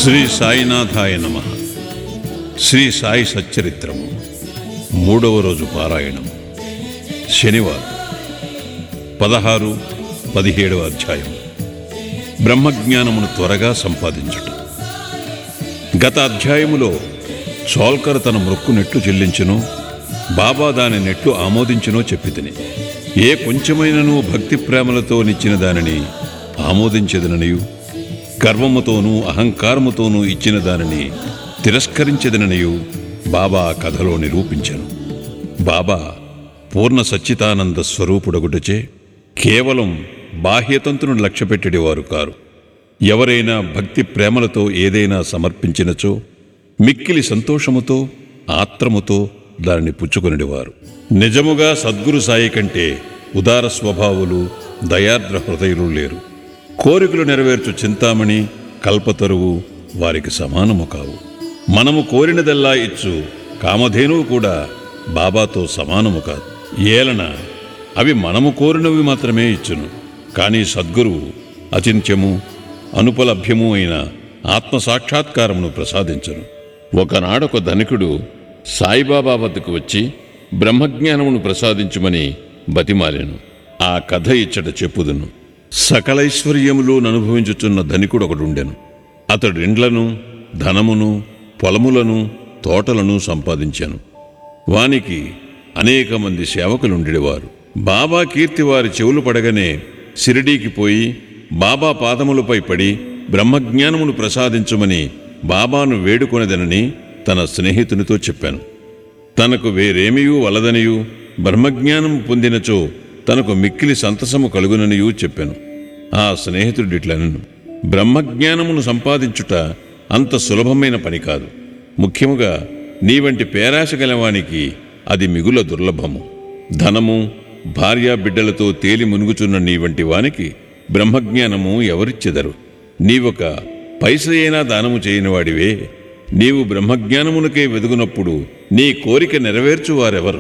శ్రీ సాయినాథాయ నమ శ్రీ సాయి సచ్చరిత్రము మూడవ రోజు పారాయణం శనివారం పదహారు పదిహేడవ అధ్యాయం బ్రహ్మజ్ఞానమును త్వరగా సంపాదించుట గత అధ్యాయములో చోల్కర్ తన మృక్కు నెట్లు చెల్లించునో బాబా దాని నెట్లు ఆమోదించునో చెప్పి తిని ఏ కొంచెమైనను భక్తి ప్రేమలతో నిచ్చిన దానిని ఆమోదించదననియు గర్వముతోనూ అహంకారముతోనూ ఇచ్చిన దానిని తిరస్కరించదననియు బాబా ఆ కథలో నిరూపించను బాబా పూర్ణ సచ్చితానంద స్వరూపుడగుటచే కేవలం బాహ్యతంతును లక్ష్యపెట్టేవారు కారు ఎవరైనా భక్తి ప్రేమలతో ఏదైనా సమర్పించినచో మిక్కిలి సంతోషముతో ఆత్రముతో దానిని పుచ్చుకొనిడివారు నిజముగా సద్గురు సాయి కంటే ఉదార స్వభావులు దయార్ద్ర హృదయులు లేరు కోరికలు నెరవేర్చు చింతామణి కల్పతరువు వారికి సమానము కావు మనము కోరినదల్లా ఇచ్చు కామధేనువు కూడా బాబాతో సమానము కాదు ఏలన అవి మనము కోరినవి మాత్రమే ఇచ్చును కానీ సద్గురువు అచింత్యము అనుపలభ్యము అయిన ఆత్మ సాక్షాత్కారమును ప్రసాదించను ఒకనాడొక ధనికుడు సాయిబాబా వద్దకు వచ్చి బ్రహ్మజ్ఞానమును ప్రసాదించుమని బతిమాలెను ఆ కథ ఇచ్చట చెప్పుదును సకలైశ్వర్యములు అనుభవించుచున్న ధనికుడు ఒకడుండెను అతడు ఇండ్లను ధనమును పొలములను తోటలను సంపాదించాను వానికి అనేక మంది సేవకులుండేవారు బాబా కీర్తి వారి చెవులు పడగానే సిరిడీకి పోయి బాబా పాదములపై పడి బ్రహ్మజ్ఞానమును ప్రసాదించుమని బాబాను వేడుకొనదనని తన స్నేహితునితో చెప్పాను తనకు వేరేమియూ వలదనియు బ్రహ్మజ్ఞానము పొందినచో తనకు మిక్కిలి సంతసము కలుగుననియూ చెప్పాను ఆ స్నేహితుడిట్లనను బ్రహ్మజ్ఞానమును సంపాదించుట అంత సులభమైన పని కాదు ముఖ్యముగా నీ వంటి పేరాశ గలవానికి అది మిగుల దుర్లభము ధనము భార్యా బిడ్డలతో తేలి మునుగుచున్న నీ వంటి వానికి బ్రహ్మజ్ఞానము ఎవరిచ్చెదరు నీవొక పైస అయినా దానము చేయనివాడివే నీవు బ్రహ్మజ్ఞానమునకే వెదుగునప్పుడు నీ కోరిక నెరవేర్చువారెవరు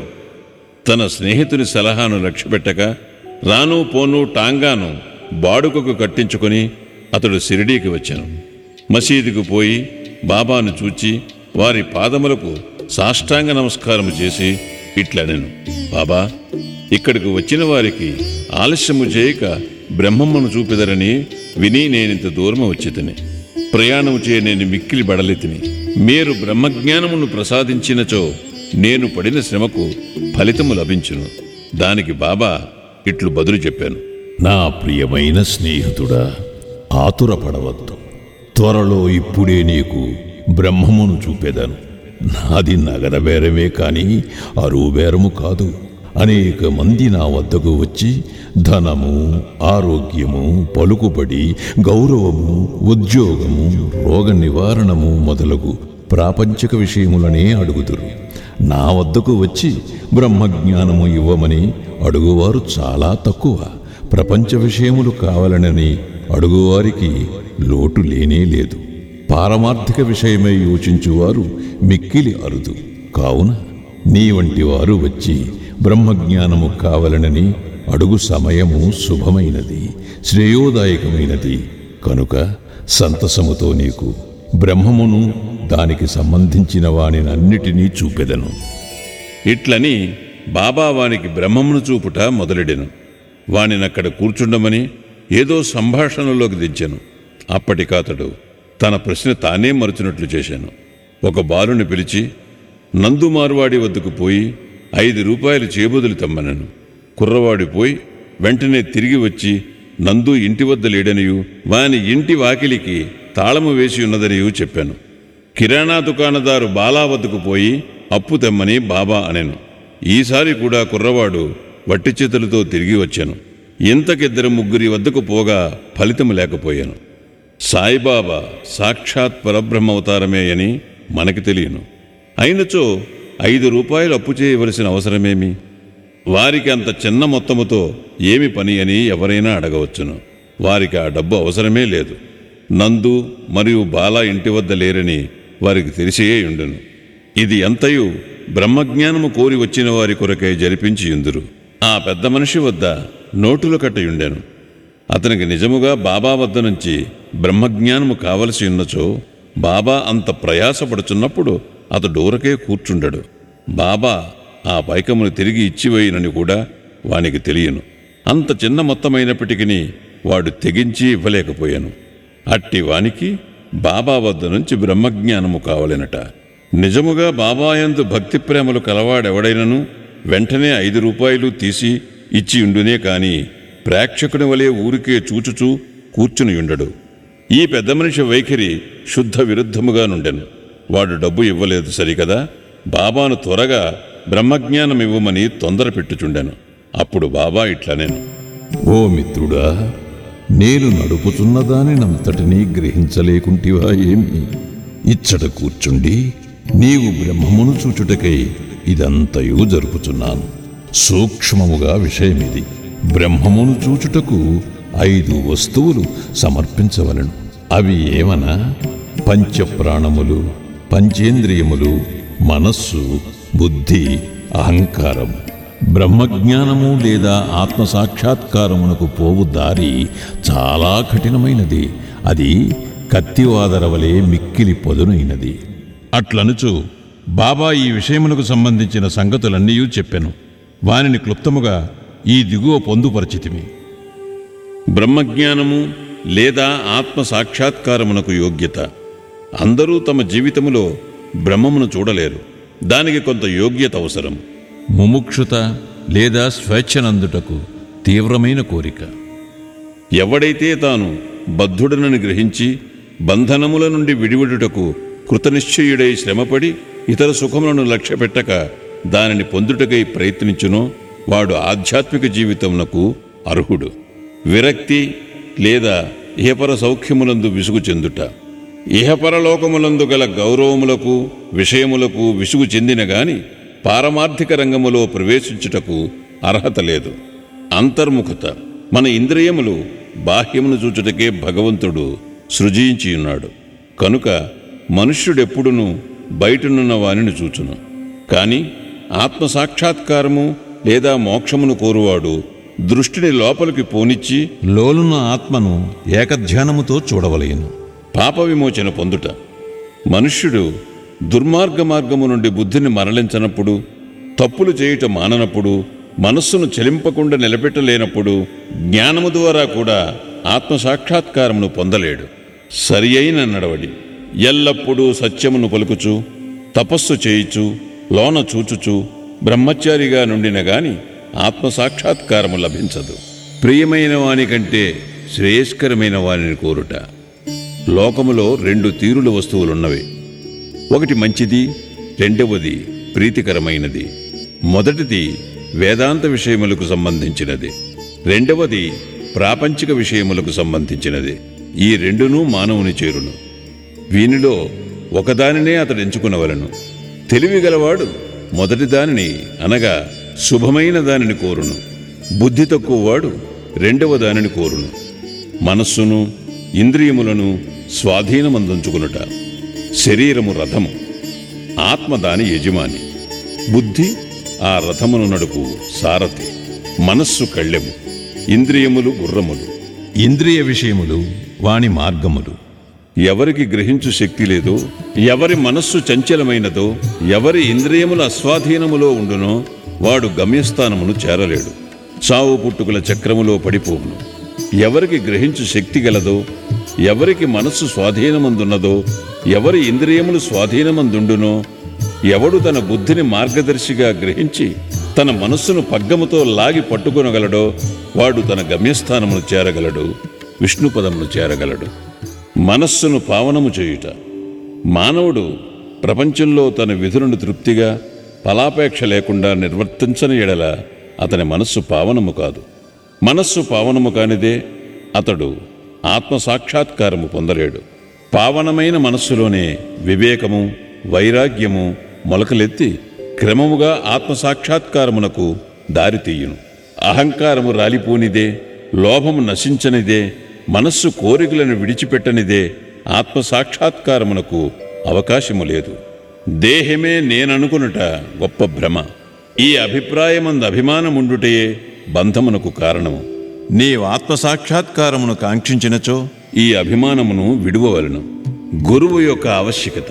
తన స్నేహితుని సలహాను లక్ష్యపెట్టక రాను పోను టాంగాను బాడుకకు కట్టించుకొని అతడు సిరిడీకి వచ్చాను మసీదుకు పోయి బాబాను చూచి వారి పాదములకు సాష్టాంగ నమస్కారము చేసి ఇట్లనెను బాబా ఇక్కడికి వచ్చిన వారికి ఆలస్యము చేయక బ్రహ్మమ్మను చూపెదరని విని నేనింత దూరము వచ్చి తిని ప్రయాణము చేయ నేను మిక్కిలి బడలెతిని మీరు బ్రహ్మజ్ఞానమును ప్రసాదించినచో నేను పడిన శ్రమకు ఫలితము లభించును దానికి బాబా ఇట్లు బదులు చెప్పాను నా ప్రియమైన స్నేహితుడా ఆతురపడవద్దు త్వరలో ఇప్పుడే నీకు బ్రహ్మమును చూపెదను నాది నగర బేరమే కాని అరువు బేరము కాదు అనేక మంది నా వద్దకు వచ్చి ధనము ఆరోగ్యము పలుకుబడి గౌరవము ఉద్యోగము రోగ నివారణము మొదలగు ప్రాపంచిక విషయములనే అడుగుదురు నా వద్దకు వచ్చి బ్రహ్మజ్ఞానము ఇవ్వమని అడుగువారు చాలా తక్కువ ప్రపంచ విషయములు కావాలనని అడుగువారికి లోటు లేనే లేదు పారమార్థిక విషయమై యోచించువారు మిక్కిలి అరుదు కావున నీ వంటి వారు వచ్చి బ్రహ్మజ్ఞానము కావలనని అడుగు సమయము శుభమైనది శ్రేయోదాయకమైనది కనుక సంతసముతో నీకు బ్రహ్మమును దానికి సంబంధించిన వానినన్నిటినీ చూపెదను ఇట్లని బాబా వానికి బ్రహ్మమును చూపుట మొదలెడెను వానినక్కడ కూర్చుండమని ఏదో సంభాషణలోకి దించెను అప్పటికాతడు తన ప్రశ్న తానే మరుచున్నట్లు చేశాను ఒక బాలుని పిలిచి నందు మార్వాడి వద్దకు పోయి ఐదు రూపాయలు చేబదులు తెమ్మనను కుర్రవాడి పోయి వెంటనే తిరిగి వచ్చి నందు ఇంటి వద్ద లేడనియు వాని ఇంటి వాకిలికి తాళము వేసి ఉన్నదనియు చెప్పాను కిరాణా దుకాణదారు బాలా వద్దకు పోయి అప్పు తెమ్మని బాబా అనెను ఈసారి కూడా కుర్రవాడు వట్టి చేతులతో తిరిగి వచ్చాను ఇంతకిద్దరు ముగ్గురి వద్దకు పోగా ఫలితము లేకపోయాను సాయిబాబా సాక్షాత్ పరబ్రహ్మవతారమే అని మనకి తెలియను అయినచో ఐదు రూపాయలు అప్పు చేయవలసిన అవసరమేమి వారికి అంత చిన్న మొత్తముతో ఏమి పని అని ఎవరైనా అడగవచ్చును వారికి ఆ డబ్బు అవసరమే లేదు నందు మరియు బాలా ఇంటి వద్ద లేరని వారికి తెలిసే ఉండును ఇది ఎంతయు బ్రహ్మజ్ఞానము కోరి వచ్చిన వారి కొరకై జరిపించి ఉందురు ఆ పెద్ద మనిషి వద్ద నోటులు కట్టయుండెను అతనికి నిజముగా బాబా వద్ద నుంచి బ్రహ్మజ్ఞానము కావలసి ఉన్నచో బాబా అంత ప్రయాసపడుచున్నప్పుడు అతడు ఊరకే కూర్చుండడు బాబా ఆ పైకమును తిరిగి ఇచ్చివేయనని కూడా వానికి తెలియను అంత చిన్న మొత్తమైనప్పటికీ వాడు తెగించి ఇవ్వలేకపోయాను అట్టి వానికి బాబా వద్ద నుంచి బ్రహ్మజ్ఞానము కావలెనట నిజముగా బాబాయందు భక్తి ప్రేమలు కలవాడెవడైనను వెంటనే ఐదు రూపాయలు తీసి ఇచ్చి ఉండునే కాని ప్రేక్షకుని వలె ఊరికే చూచుచూ కూర్చుని ఉండడు ఈ పెద్ద మనిషి వైఖరి శుద్ధ విరుద్ధముగా నుండెను వాడు డబ్బు ఇవ్వలేదు సరికదా బాబాను త్వరగా బ్రహ్మజ్ఞానం ఇవ్వమని తొందర పెట్టుచుండెను అప్పుడు బాబా ఇట్లనేను ఓ మిత్రుడా నేను నడుపుతున్న దానినంతటినీ గ్రహించలేకుంటివా ఏమి ఇచ్చట కూర్చుండి నీవు బ్రహ్మమును చూచుటకై ఇదంతయు జరుపుచున్నాను సూక్ష్మముగా విషయమిది బ్రహ్మమును చూచుటకు ఐదు వస్తువులు సమర్పించవలను అవి ఏమనా పంచప్రాణములు పంచేంద్రియములు మనస్సు బుద్ధి అహంకారము బ్రహ్మజ్ఞానము లేదా ఆత్మ సాక్షాత్కారమునకు పోవు దారి చాలా కఠినమైనది అది కత్తివాదర వలె మిక్కిలి పదునైనది అట్లనుచు బాబా ఈ విషయమునకు సంబంధించిన సంగతులన్నీ చెప్పెను వానిని క్లుప్తముగా ఈ దిగువ పొందుపరచితిమి బ్రహ్మజ్ఞానము లేదా ఆత్మ సాక్షాత్కారమునకు యోగ్యత అందరూ తమ జీవితములో బ్రహ్మమును చూడలేరు దానికి కొంత యోగ్యత అవసరం ముముక్షుత లేదా స్వేచ్ఛనందుటకు తీవ్రమైన కోరిక ఎవడైతే తాను బద్ధుడనని గ్రహించి బంధనముల నుండి విడివిడుటకు కృతనిశ్చయుడై శ్రమపడి ఇతర సుఖములను లక్ష్యపెట్టక దానిని పొందుటకై ప్రయత్నించునో వాడు ఆధ్యాత్మిక జీవితమునకు అర్హుడు విరక్తి లేదా ఇహపర సౌఖ్యములందు విసుగు చెందుట ఇహపరలోకములందు గల గౌరవములకు విషయములకు విసుగు చెందిన గాని పారమార్థిక రంగములో ప్రవేశించుటకు అర్హత లేదు అంతర్ముఖత మన ఇంద్రియములు బాహ్యమును చూచుటకే భగవంతుడు సృజించి ఉన్నాడు కనుక మనుష్యుడెప్పుడునూ బయటనున్న వానిని చూచును కాని ఆత్మ సాక్షాత్కారము లేదా మోక్షమును కోరువాడు దృష్టిని లోపలికి పోనిచ్చి లోలున్న ఆత్మను ఏకధ్యానముతో చూడవలయను పాప విమోచన పొందుట మనుష్యుడు దుర్మార్గ మార్గము నుండి బుద్ధిని మరలించనప్పుడు తప్పులు చేయుట మాననప్పుడు మనస్సును చెలింపకుండా నిలబెట్టలేనప్పుడు జ్ఞానము ద్వారా కూడా ఆత్మ సాక్షాత్కారమును పొందలేడు సరి అయిన నడవడి ఎల్లప్పుడూ సత్యమును పలుకుచు తపస్సు చేయుచు లోన చూచుచు బ్రహ్మచారిగా నుండిన గాని ఆత్మ సాక్షాత్కారము లభించదు ప్రియమైన వాని కంటే శ్రేయస్కరమైన వానిని కోరుట లోకములో రెండు తీరుల వస్తువులున్నవి ఒకటి మంచిది రెండవది ప్రీతికరమైనది మొదటిది వేదాంత విషయములకు సంబంధించినది రెండవది ప్రాపంచిక విషయములకు సంబంధించినది ఈ రెండునూ మానవుని చేరును వీనిలో ఒకదానినే అతడు ఎంచుకునవలను తెలివిగలవాడు మొదటి దానిని అనగా శుభమైన దానిని కోరును బుద్ధి తక్కువవాడు రెండవ దానిని కోరును మనస్సును ఇంద్రియములను స్వాధీనమందుంచుకునుట శరీరము రథము ఆత్మ దాని యజమాని బుద్ధి ఆ రథమును నడుపు సారథి మనస్సు కళ్ళెము ఇంద్రియములు గుర్రములు ఇంద్రియ విషయములు వాని మార్గములు ఎవరికి గ్రహించు శక్తి లేదో ఎవరి మనస్సు చంచలమైనదో ఎవరి ఇంద్రియముల అస్వాధీనములో ఉండునో వాడు గమ్యస్థానమును చేరలేడు చావు పుట్టుకుల చక్రములో పడిపోవును ఎవరికి గ్రహించు శక్తి గలదో ఎవరికి మనస్సు స్వాధీనమందున్నదో ఎవరి ఇంద్రియములు స్వాధీనమందుండునో ఎవడు తన బుద్ధిని మార్గదర్శిగా గ్రహించి తన మనస్సును పగ్గముతో లాగి పట్టుకొనగలడో వాడు తన గమ్యస్థానమును చేరగలడు విష్ణుపదమును చేరగలడు మనస్సును పావనము చేయుట మానవుడు ప్రపంచంలో తన విధులను తృప్తిగా ఫలాపేక్ష లేకుండా నిర్వర్తించని ఎడల అతని మనస్సు పావనము కాదు మనస్సు పావనము కానిదే అతడు ఆత్మ సాక్షాత్కారము పొందలేడు పావనమైన మనస్సులోనే వివేకము వైరాగ్యము మొలకలెత్తి క్రమముగా ఆత్మ సాక్షాత్కారమునకు దారితీయును అహంకారము రాలిపోనిదే లోభము నశించనిదే మనస్సు కోరికలను విడిచిపెట్టనిదే ఆత్మ సాక్షాత్కారమునకు అవకాశము లేదు దేహమే నేననుకునుట గొప్ప భ్రమ ఈ అభిప్రాయమందు అభిమానముండుటయే బంధమునకు కారణము నీవు ఆత్మ సాక్షాత్కారమును కాంక్షించినచో ఈ అభిమానమును విడువవలను గురువు యొక్క ఆవశ్యకత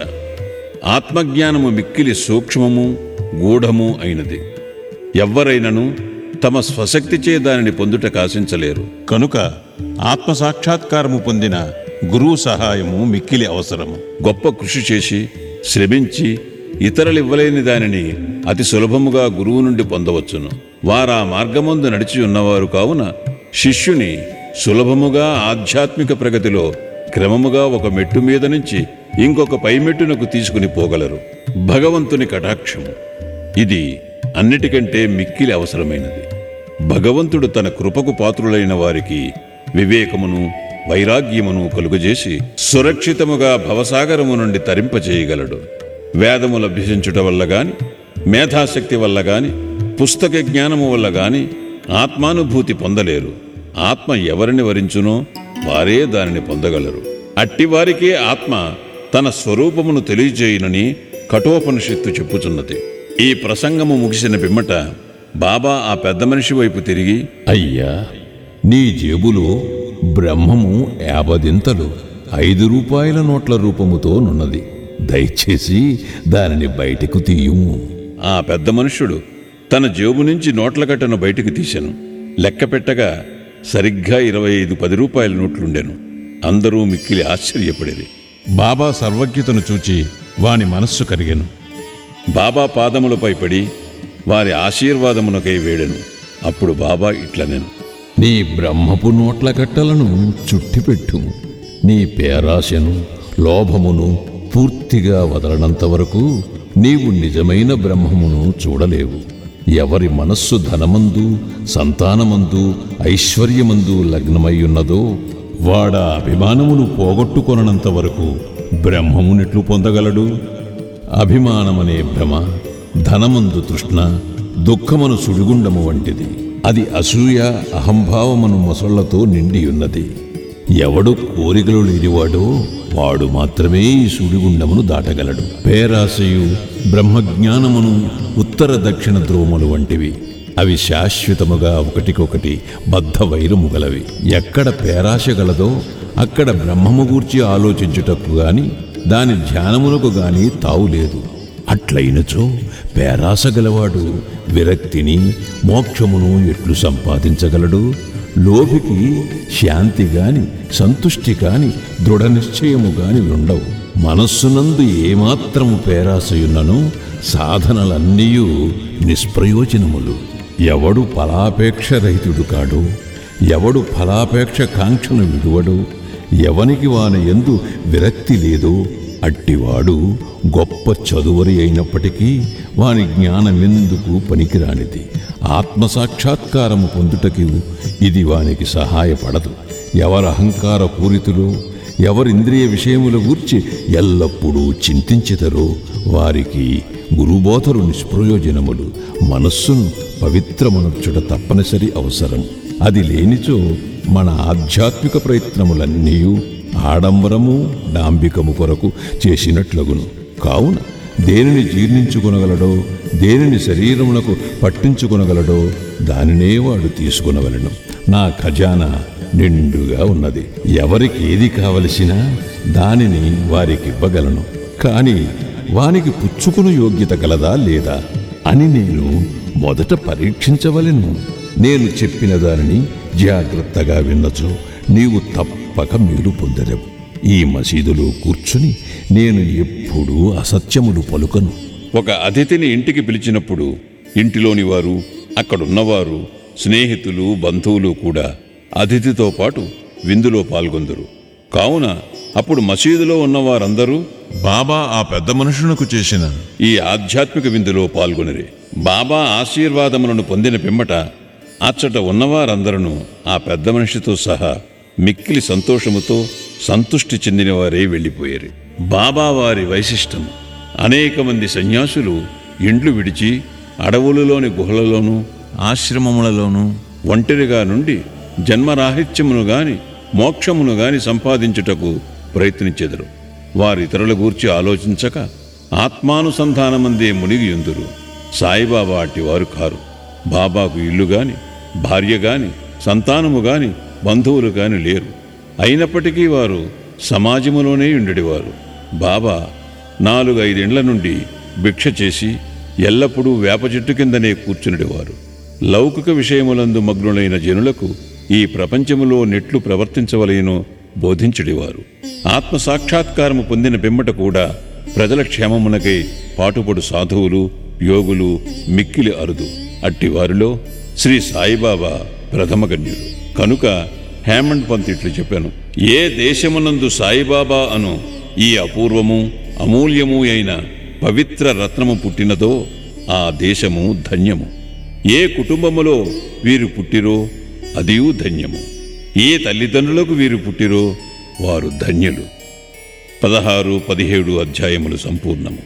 ఆత్మజ్ఞానము మిక్కిలి సూక్ష్మము గూఢము అయినది ఎవ్వరైనను తమ స్వశక్తిచే దానిని పొందుట కాశించలేరు కనుక ఆత్మసాక్షాత్కారము పొందిన గురువు సహాయము మిక్కిలి అవసరము గొప్ప కృషి చేసి శ్రమించి ఇతరులివ్వలేని దానిని అతి సులభముగా గురువు నుండి పొందవచ్చును వారా మార్గమందు నడిచి ఉన్నవారు కావున శిష్యుని సులభముగా ఆధ్యాత్మిక ప్రగతిలో క్రమముగా ఒక మెట్టు మీద నుంచి ఇంకొక పై మెట్టునకు తీసుకుని పోగలరు భగవంతుని కటాక్షము ఇది అన్నిటికంటే మిక్కిలి అవసరమైనది భగవంతుడు తన కృపకు పాత్రులైన వారికి వివేకమును వైరాగ్యమును కలుగజేసి సురక్షితముగా భవసాగరము నుండి తరింపచేయగలడు వేదములు అభ్యసించుట వల్ల గాని మేధాశక్తి వల్ల గాని పుస్తక జ్ఞానము వల్ల గాని ఆత్మానుభూతి పొందలేరు ఆత్మ ఎవరిని వరించునో వారే దానిని పొందగలరు అట్టివారికే ఆత్మ తన స్వరూపమును తెలియజేయునని కఠోపనిషత్తు చెప్పుచున్నది ఈ ప్రసంగము ముగిసిన పిమ్మట బాబా ఆ పెద్ద మనిషి వైపు తిరిగి అయ్యా నీ జేబులో బ్రహ్మము యాభదింతలు ఐదు రూపాయల నోట్ల రూపముతో నున్నది దయచేసి దానిని బయటకు తీయుము ఆ పెద్ద మనుష్యుడు తన జేబు నుంచి నోట్ల కట్టను బయటికి తీశాను లెక్క పెట్టగా సరిగ్గా ఇరవై ఐదు పది రూపాయల నోట్లుండెను అందరూ మిక్కిలి ఆశ్చర్యపడేది బాబా సర్వజ్ఞతను చూచి వాని మనస్సు కరిగెను బాబా పాదములపై పడి వారి ఆశీర్వాదమునకై వేడెను అప్పుడు బాబా ఇట్లనెను నీ బ్రహ్మపు నోట్ల కట్టలను చుట్టిపెట్టు నీ పేరాశను లోభమును పూర్తిగా వదలనంత వరకు నీవు నిజమైన బ్రహ్మమును చూడలేవు ఎవరి మనస్సు ధనమందు సంతానమందు ఐశ్వర్యమందు లగ్నమై ఉన్నదో వాడ అభిమానమును పోగొట్టుకొనంత వరకు బ్రహ్మమునెట్లు పొందగలడు అభిమానమనే భ్రమ ధనమందు తృష్ణ దుఃఖమును సుడిగుండము వంటిది అది అసూయ అహంభావమును మొసళ్లతో నిండి ఉన్నది ఎవడు కోరికలు లేనివాడో వాడు మాత్రమే ఈ సుడిగుండమును దాటగలడు పేరాశయు బ్రహ్మజ్ఞానమును ఉత్తర దక్షిణ ధ్రువములు వంటివి అవి శాశ్వతముగా ఒకటికొకటి బద్ధ వైరము గలవి ఎక్కడ పేరాశ గలదో అక్కడ బ్రహ్మము గూర్చి ఆలోచించుటకు గాని దాని ధ్యానమునకు గాని తావులేదు అట్లయినచో పేరాస గలవాడు విరక్తిని మోక్షమును ఎట్లు సంపాదించగలడు లోభికి శాంతి గాని సంతుష్టి కాని దృఢ నిశ్చయము గాని ఉండవు మనస్సునందు ఏమాత్రము పేరాసయున్నను సాధనలన్నీయూ నిష్ప్రయోజనములు ఎవడు ఫలాపేక్ష రహితుడు కాడు ఎవడు ఫలాపేక్ష కాంక్షను విడువడు ఎవనికి వాని ఎందు విరక్తి లేదో అట్టివాడు గొప్ప చదువరి అయినప్పటికీ వాని జ్ఞానమెందుకు పనికిరానిది ఆత్మసాక్షాత్కారము పొందుటకు ఇది వానికి సహాయపడదు ఎవరు అహంకార పూరితులో ఎవరింద్రియ విషయముల గూర్చి ఎల్లప్పుడూ చింతించెదరో వారికి గురుబోధలు నిష్ప్రయోజనములు మనస్సును పవిత్రమనర్చుట తప్పనిసరి అవసరం అది లేనిచో మన ఆధ్యాత్మిక ప్రయత్నములన్నీ ఆడంబరము డాంబికము కొరకు చేసినట్లగును కావున దేనిని జీర్ణించుకొనగలడో దేనిని శరీరమునకు పట్టించుకొనగలడో దానినే వాడు తీసుకొనవలెను నా ఖజానా నిండుగా ఉన్నది ఎవరికి ఏది కావలసినా దానిని వారికి ఇవ్వగలను కానీ వానికి పుచ్చుకుని యోగ్యత కలదా లేదా అని నేను మొదట పరీక్షించవలెను నేను చెప్పిన దానిని జాగ్రత్తగా విన్నచో నీవు తప్పక మేలు పొందలేవు ఈ మసీదులో కూర్చుని నేను ఎప్పుడూ అసత్యములు పలుకను ఒక అతిథిని ఇంటికి పిలిచినప్పుడు ఇంటిలోని వారు అక్కడున్నవారు స్నేహితులు బంధువులు కూడా అతిథితో పాటు విందులో పాల్గొందరు కావున అప్పుడు మసీదులో ఉన్న వారందరూ బాబా ఆ పెద్ద మనుషునకు చేసిన ఈ ఆధ్యాత్మిక విందులో పాల్గొనిరి బాబా ఆశీర్వాదములను పొందిన పిమ్మట అచ్చట ఉన్నవారందరూ ఆ పెద్ద మనిషితో సహా మిక్కిలి సంతోషముతో సంతుష్టి చెందిన వారే వెళ్ళిపోయారు బాబా వారి వైశిష్టం అనేక మంది సన్యాసులు ఇండ్లు విడిచి అడవులలోని గుహలలోనూ ఆశ్రమములలోనూ ఒంటరిగా నుండి జన్మరాహిత్యమును గాని మోక్షమును గాని సంపాదించుటకు ప్రయత్నించెదరు వారి ఇతరుల గూర్చి ఆలోచించక ఆత్మానుసంధానమందే మునిగి ఉందురు సాయిబాబా అట్టివారు కారు బాబాకు ఇల్లు గాని భార్య గాని సంతానము గాని బంధువులు గాని లేరు అయినప్పటికీ వారు సమాజములోనే ఉండేవారు బాబా నాలుగు ఐదేండ్ల నుండి భిక్ష చేసి ఎల్లప్పుడూ వేప చెట్టు కిందనే కూర్చునిడేవారు లౌకిక విషయములందు మగ్నులైన జనులకు ఈ ప్రపంచములో నెట్లు ప్రవర్తించవలెనో బోధించుడివారు ఆత్మ సాక్షాత్కారము పొందిన పిమ్మట కూడా ప్రజల క్షేమమునకై పాటుపడు సాధువులు యోగులు మిక్కిలి అరుదు అట్టి వారిలో శ్రీ సాయిబాబా ప్రథమగణ్యుడు కనుక హేమండ్ పంత్ ఇట్లు చెప్పాను ఏ దేశమునందు సాయిబాబా అను ఈ అపూర్వము అమూల్యము అయిన పవిత్ర రత్నము పుట్టినదో ఆ దేశము ధన్యము ఏ కుటుంబములో వీరు పుట్టిరో అదియు ధన్యము ఏ తల్లిదండ్రులకు వీరు పుట్టిరో వారు ధన్యులు పదహారు పదిహేడు అధ్యాయములు సంపూర్ణము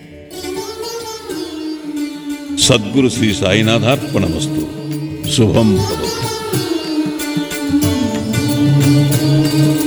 సద్గురు శ్రీ సాయినాథార్పణమస్తు శుభం భవతు